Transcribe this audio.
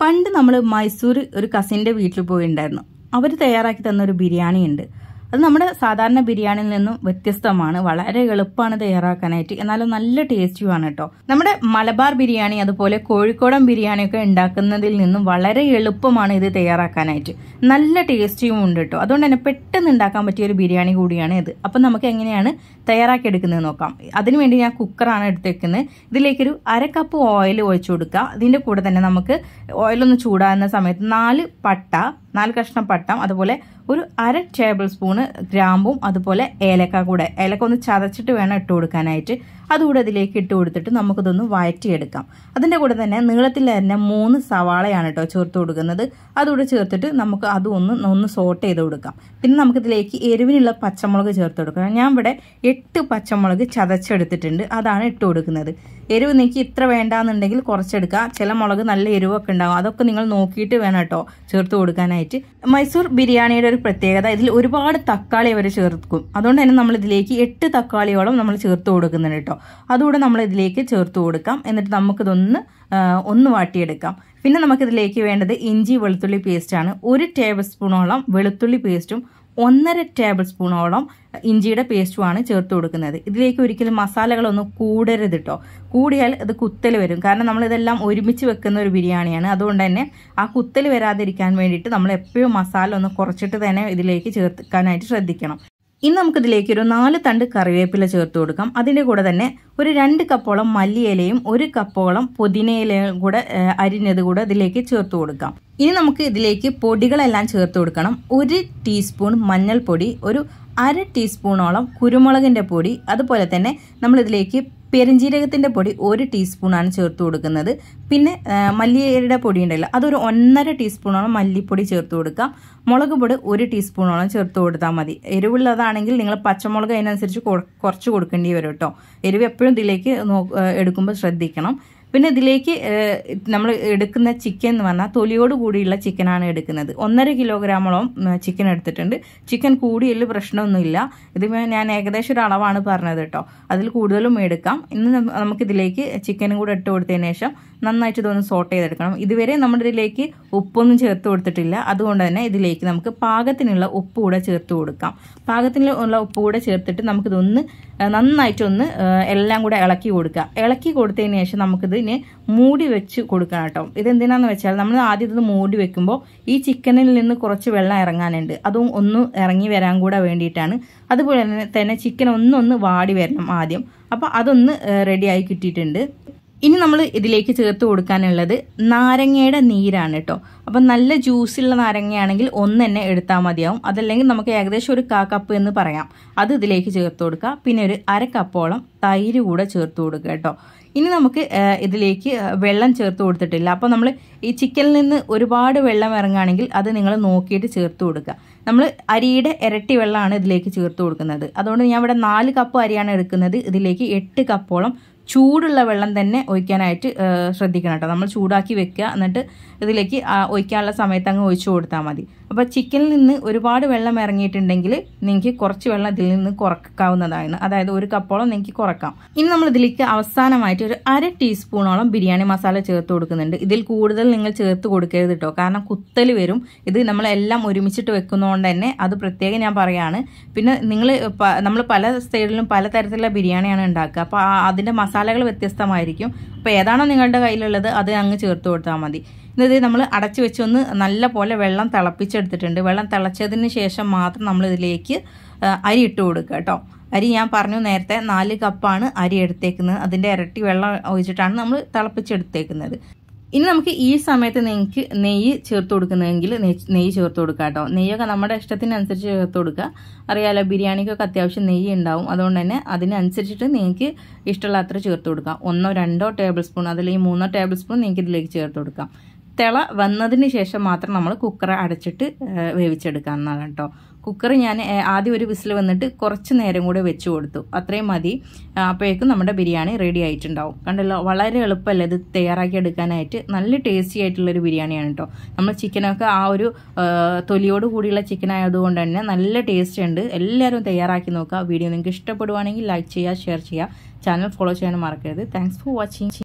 പണ്ട് നമ്മൾ മൈസൂർ ഒരു കസിൻ്റെ വീട്ടിൽ പോയിട്ടുണ്ടായിരുന്നു അവർ തയ്യാറാക്കി തന്ന ഒരു ബിരിയാണി ഉണ്ട് അത് നമ്മുടെ സാധാരണ ബിരിയാണിയിൽ നിന്നും വ്യത്യസ്തമാണ് വളരെ എളുപ്പമാണ് തയ്യാറാക്കാനായിട്ട് എന്നാലും നല്ല ടേസ്റ്റിയുമാണ് കേട്ടോ നമ്മുടെ മലബാർ ബിരിയാണി അതുപോലെ കോഴിക്കോടൻ ബിരിയാണി ഒക്കെ ഉണ്ടാക്കുന്നതിൽ നിന്നും വളരെ എളുപ്പമാണ് ഇത് തയ്യാറാക്കാനായിട്ട് നല്ല ടേസ്റ്റിയും ഉണ്ട് കേട്ടോ അതുകൊണ്ട് തന്നെ പെട്ടെന്ന് ഉണ്ടാക്കാൻ പറ്റിയ ഒരു ബിരിയാണി കൂടിയാണ് ഇത് അപ്പം നമുക്ക് എങ്ങനെയാണ് തയ്യാറാക്കി എടുക്കുന്നത് നോക്കാം അതിനുവേണ്ടി ഞാൻ കുക്കറാണ് എടുത്തേക്കുന്നത് ഇതിലേക്കൊരു അര കപ്പ് ഓയിൽ ഒഴിച്ചു കൊടുക്കുക ഇതിൻ്റെ കൂടെ തന്നെ നമുക്ക് ഓയിലൊന്ന് ചൂടാകുന്ന സമയത്ത് നാല് പട്ട നാല് കഷ്ണം പട്ടം അതുപോലെ ഒരു അര ടേബിൾ സ്പൂണ് ഗ്രാമ്പും അതുപോലെ ഏലക്ക കൂടെ ഏലക്ക ഒന്ന് ചതച്ചിട്ട് വേണം ഇട്ട് കൊടുക്കാനായിട്ട് അതുകൂടെ ഇതിലേക്ക് ഇട്ട് കൊടുത്തിട്ട് നമുക്കിതൊന്ന് വഴറ്റിയെടുക്കാം അതിൻ്റെ കൂടെ തന്നെ നീളത്തിൽ തന്നെ മൂന്ന് സവാളയാണ് കേട്ടോ ചേർത്ത് കൊടുക്കുന്നത് അതുകൂടെ ചേർത്തിട്ട് നമുക്ക് അതും ഒന്ന് ഒന്ന് സോട്ട് ചെയ്ത് കൊടുക്കാം പിന്നെ നമുക്കിതിലേക്ക് എരിവിനുള്ള പച്ചമുളക് ചേർത്ത് കൊടുക്കാം ഞാൻ ഇവിടെ എട്ട് പച്ചമുളക് ചതച്ചെടുത്തിട്ടുണ്ട് അതാണ് ഇട്ട് കൊടുക്കുന്നത് എരിവ് നിങ്ങൾക്ക് ഇത്ര വേണ്ടാന്നുണ്ടെങ്കിൽ കുറച്ചെടുക്കുക ചില മുളക് നല്ല എരിവൊക്കെ ഉണ്ടാകും അതൊക്കെ നിങ്ങൾ നോക്കിയിട്ട് വേണം കേട്ടോ ചേർത്ത് കൊടുക്കാനായിട്ട് മൈസൂർ ബിരിയാണിയുടെ ഒരു പ്രത്യേകത ഇതിൽ ഒരുപാട് തക്കാളി അവർ ചേർക്കും അതുകൊണ്ട് തന്നെ നമ്മൾ ഇതിലേക്ക് എട്ട് തക്കാളിയോളം നമ്മൾ ചേർത്ത് കൊടുക്കുന്നുണ്ട് കേട്ടോ അതുകൂടെ നമ്മൾ ഇതിലേക്ക് ചേർത്ത് കൊടുക്കാം എന്നിട്ട് നമുക്കിതൊന്ന് ഒന്ന് വാട്ടിയെടുക്കാം പിന്നെ നമുക്കിതിലേക്ക് വേണ്ടത് ഇഞ്ചി വെളുത്തുള്ളി പേസ്റ്റാണ് ഒരു ടേബിൾ സ്പൂണോളം വെളുത്തുള്ളി പേസ്റ്റും ഒന്നര ടേബിൾ സ്പൂണോളം ഇഞ്ചിയുടെ പേസ്റ്റുമാണ് ചേർത്ത് കൊടുക്കുന്നത് ഇതിലേക്ക് ഒരിക്കലും മസാലകളൊന്നും കൂടരുത് കേട്ടോ കൂടിയാൽ ഇത് കുത്തൽ വരും കാരണം നമ്മൾ ഇതെല്ലാം ഒരുമിച്ച് വെക്കുന്ന ഒരു ബിരിയാണിയാണ് അതുകൊണ്ട് തന്നെ ആ കുത്തൽ വരാതിരിക്കാൻ വേണ്ടിയിട്ട് നമ്മൾ എപ്പോഴും മസാല ഒന്ന് കുറച്ചിട്ട് തന്നെ ഇതിലേക്ക് ചേർക്കാനായിട്ട് ശ്രദ്ധിക്കണം ഇനി നമുക്കിതിലേക്ക് ഒരു നാല് തണ്ട് കറിവേപ്പില ചേർത്ത് കൊടുക്കാം അതിൻ്റെ കൂടെ തന്നെ ഒരു രണ്ട് കപ്പോളം മല്ലിയിലയും ഒരു കപ്പോളം പുതിനയിലയും കൂടെ അരിഞ്ഞത് കൂടെ ഇതിലേക്ക് ചേർത്ത് കൊടുക്കാം ഇനി നമുക്ക് ഇതിലേക്ക് പൊടികളെല്ലാം ചേർത്ത് കൊടുക്കണം ഒരു ടീസ്പൂൺ മഞ്ഞൾപ്പൊടി ഒരു അര ടീസ്പൂണോളം കുരുമുളകിൻ്റെ പൊടി അതുപോലെ തന്നെ നമ്മളിതിലേക്ക് പെരുംജീരകത്തിൻ്റെ പൊടി ഒരു ടീസ്പൂണാണ് ചേർത്ത് കൊടുക്കുന്നത് പിന്നെ മല്ലിയുടെ പൊടി ഉണ്ടല്ലോ അതൊരു ഒന്നര ടീസ്പൂണോളം മല്ലിപ്പൊടി ചേർത്ത് കൊടുക്കാം മുളക് പൊടി ഒരു ടീസ്പൂണോളം ചേർത്ത് കൊടുത്താൽ മതി എരിവുള്ളതാണെങ്കിൽ നിങ്ങൾ പച്ചമുളക് അതിനനുസരിച്ച് കുറച്ച് കൊടുക്കേണ്ടി വരും കേട്ടോ എരിവ് എപ്പോഴും ഇതിലേക്ക് എടുക്കുമ്പോൾ ശ്രദ്ധിക്കണം പിന്നെ ഇതിലേക്ക് നമ്മൾ എടുക്കുന്ന ചിക്കൻ എന്ന് പറഞ്ഞാൽ തൊലിയോട് കൂടിയുള്ള ചിക്കനാണ് എടുക്കുന്നത് ഒന്നര കിലോഗ്രാമോളം ചിക്കൻ എടുത്തിട്ടുണ്ട് ചിക്കൻ കൂടിയതിൽ പ്രശ്നമൊന്നുമില്ല ഇത് ഞാൻ ഏകദേശം ഒരു അളവാണ് പറഞ്ഞത് കേട്ടോ അതിൽ കൂടുതലും എടുക്കാം ഇന്ന് നമുക്കിതിലേക്ക് ചിക്കനും കൂടെ ഇട്ട് കൊടുത്തതിന് ശേഷം നന്നായിട്ട് ഇതൊന്ന് സോട്ട് ചെയ്തെടുക്കണം ഇതുവരെ നമ്മുടെ ഇതിലേക്ക് ഉപ്പൊന്നും ചേർത്ത് കൊടുത്തിട്ടില്ല അതുകൊണ്ട് തന്നെ ഇതിലേക്ക് നമുക്ക് പാകത്തിനുള്ള ഉപ്പ് കൂടെ ചേർത്ത് കൊടുക്കാം പാകത്തിനുള്ള ഉപ്പ് കൂടെ ചേർത്തിട്ട് നമുക്കിതൊന്ന് നന്നായിട്ടൊന്ന് എല്ലാം കൂടെ ഇളക്കി കൊടുക്കുക ഇളക്കി കൊടുത്തതിന് ശേഷം നമുക്കിതിന് മൂടി വെച്ച് കൊടുക്കണം കേട്ടോ ഇതെന്തിനാന്ന് വെച്ചാൽ നമ്മൾ ആദ്യം ഇത് മൂടി വെക്കുമ്പോൾ ഈ ചിക്കനിൽ നിന്ന് കുറച്ച് വെള്ളം ഇറങ്ങാനുണ്ട് അതും ഒന്ന് ഇറങ്ങി വരാൻ കൂടെ വേണ്ടിയിട്ടാണ് അതുപോലെ തന്നെ ചിക്കൻ ഒന്നൊന്ന് വാടി വരണം ആദ്യം അപ്പോൾ അതൊന്ന് റെഡിയായി കിട്ടിയിട്ടുണ്ട് ഇനി നമ്മൾ ഇതിലേക്ക് ചേർത്ത് കൊടുക്കാനുള്ളത് നാരങ്ങയുടെ നീരാണ് കേട്ടോ അപ്പം നല്ല ജ്യൂസുള്ള നാരങ്ങയാണെങ്കിൽ ഒന്ന് തന്നെ എടുത്താൽ മതിയാവും അതല്ലെങ്കിൽ നമുക്ക് ഏകദേശം ഒരു കാ കപ്പ് എന്ന് പറയാം അത് ഇതിലേക്ക് ചേർത്ത് കൊടുക്കുക പിന്നെ ഒരു അര കപ്പോളം തൈര് കൂടെ ചേർത്ത് കൊടുക്കുക കേട്ടോ ഇനി നമുക്ക് ഇതിലേക്ക് വെള്ളം ചേർത്ത് കൊടുത്തിട്ടില്ല അപ്പോൾ നമ്മൾ ഈ ചിക്കനിൽ നിന്ന് ഒരുപാട് വെള്ളം ഇറങ്ങുകയാണെങ്കിൽ അത് നിങ്ങൾ നോക്കിയിട്ട് ചേർത്ത് കൊടുക്കുക നമ്മൾ അരിയുടെ ഇരട്ടി വെള്ളമാണ് ഇതിലേക്ക് ചേർത്ത് കൊടുക്കുന്നത് അതുകൊണ്ട് ഞാൻ ഇവിടെ നാല് കപ്പ് അരിയാണ് എടുക്കുന്നത് ഇതിലേക്ക് എട്ട് കപ്പോളം ചൂടുള്ള വെള്ളം തന്നെ ഒഴിക്കാനായിട്ട് ശ്രദ്ധിക്കണം കേട്ടോ നമ്മൾ ചൂടാക്കി വെക്കുക എന്നിട്ട് ഇതിലേക്ക് ഒഴിക്കാനുള്ള സമയത്ത് അങ്ങ് ഒഴിച്ചു കൊടുത്താൽ മതി അപ്പോൾ ചിക്കനിൽ നിന്ന് ഒരുപാട് വെള്ളം ഇറങ്ങിയിട്ടുണ്ടെങ്കിൽ നിങ്ങൾക്ക് കുറച്ച് വെള്ളം ഇതിൽ നിന്ന് കുറക്കാവുന്നതാണ് അതായത് ഒരു കപ്പോളം നിങ്ങൾക്ക് കുറക്കാം ഇനി നമ്മൾ ഇതിലേക്ക് അവസാനമായിട്ട് ഒരു അര ടീസ്പൂണോളം ബിരിയാണി മസാല ചേർത്ത് കൊടുക്കുന്നുണ്ട് ഇതിൽ കൂടുതൽ നിങ്ങൾ ചേർത്ത് കൊടുക്കരുത് കേട്ടോ കാരണം കുത്തൽ വരും ഇത് നമ്മളെല്ലാം ഒരുമിച്ചിട്ട് വെക്കുന്നതുകൊണ്ട് തന്നെ അത് പ്രത്യേകം ഞാൻ പറയാണ് പിന്നെ നിങ്ങൾ നമ്മൾ പല സൈഡിലും പല തരത്തിലുള്ള ബിരിയാണിയാണ് ഉണ്ടാക്കുക അപ്പോൾ അതിൻ്റെ മസാലകൾ വ്യത്യസ്തമായിരിക്കും അപ്പോൾ ഏതാണോ നിങ്ങളുടെ കയ്യിലുള്ളത് അത് അങ്ങ് ചേർത്ത് കൊടുത്താൽ മതി ഇത് നമ്മൾ അടച്ചു വെച്ചൊന്ന് നല്ല പോലെ വെള്ളം തിളപ്പിച്ചെടുത്തിട്ടുണ്ട് വെള്ളം തിളച്ചതിന് ശേഷം മാത്രം നമ്മൾ ഇതിലേക്ക് അരി ഇട്ട് കൊടുക്കുക കേട്ടോ അരി ഞാൻ പറഞ്ഞു നേരത്തെ നാല് കപ്പാണ് അരി എടുത്തേക്കുന്നത് അതിൻ്റെ ഇരട്ടി വെള്ളം ഒഴിച്ചിട്ടാണ് നമ്മൾ തിളപ്പിച്ചെടുത്തേക്കുന്നത് ഇനി നമുക്ക് ഈ സമയത്ത് നിങ്ങൾക്ക് നെയ്യ് ചേർത്ത് കൊടുക്കുന്നതെങ്കിൽ നെയ്യ് ചേർത്ത് കൊടുക്കുക കേട്ടോ നെയ്യൊക്കെ നമ്മുടെ ഇഷ്ടത്തിനനുസരിച്ച് ചേർത്ത് കൊടുക്കുക അറിയാലോ ബിരിയാണിക്കൊക്കെ അത്യാവശ്യം നെയ്യ് ഉണ്ടാവും അതുകൊണ്ട് തന്നെ അതിനനുസരിച്ചിട്ട് നിങ്ങൾക്ക് ഇഷ്ടമുള്ള അത്ര ചേർത്ത് കൊടുക്കാം ഒന്നോ രണ്ടോ ടേബിൾ സ്പൂൺ അതല്ലെങ്കിൽ മൂന്നോ ടേബിൾ സ്പൂൺ നിങ്ങൾക്ക് ഇതിലേക്ക് ചേർത്ത് കൊടുക്കാം തിള വന്നതിന് ശേഷം മാത്രം നമ്മൾ കുക്കർ അടച്ചിട്ട് വേവിച്ചെടുക്കാവുന്നതാണ് കേട്ടോ കുക്കർ ഞാൻ ആദ്യം ഒരു വിസിൽ വന്നിട്ട് കുറച്ച് നേരം കൂടെ വെച്ച് കൊടുത്തു അത്രയും മതി അപ്പോഴേക്കും നമ്മുടെ ബിരിയാണി റെഡി ആയിട്ടുണ്ടാവും കണ്ടല്ലോ വളരെ എളുപ്പമല്ലേ ഇത് തയ്യാറാക്കി എടുക്കാനായിട്ട് നല്ല ടേസ്റ്റി ആയിട്ടുള്ളൊരു ബിരിയാണിയാണ് കേട്ടോ നമ്മൾ ചിക്കനൊക്കെ ആ ഒരു തൊലിയോട് കൂടിയുള്ള ചിക്കൻ ആയതുകൊണ്ട് തന്നെ നല്ല ടേസ്റ്റ് ഉണ്ട് എല്ലാവരും തയ്യാറാക്കി നോക്കുക വീഡിയോ നിങ്ങൾക്ക് ഇഷ്ടപ്പെടുവാണെങ്കിൽ ലൈക്ക് ചെയ്യുക ഷെയർ ചെയ്യുക ചാനൽ ഫോളോ ചെയ്യാൻ മറക്കരുത് താങ്ക്സ് ഫോർ വാച്ചിങ്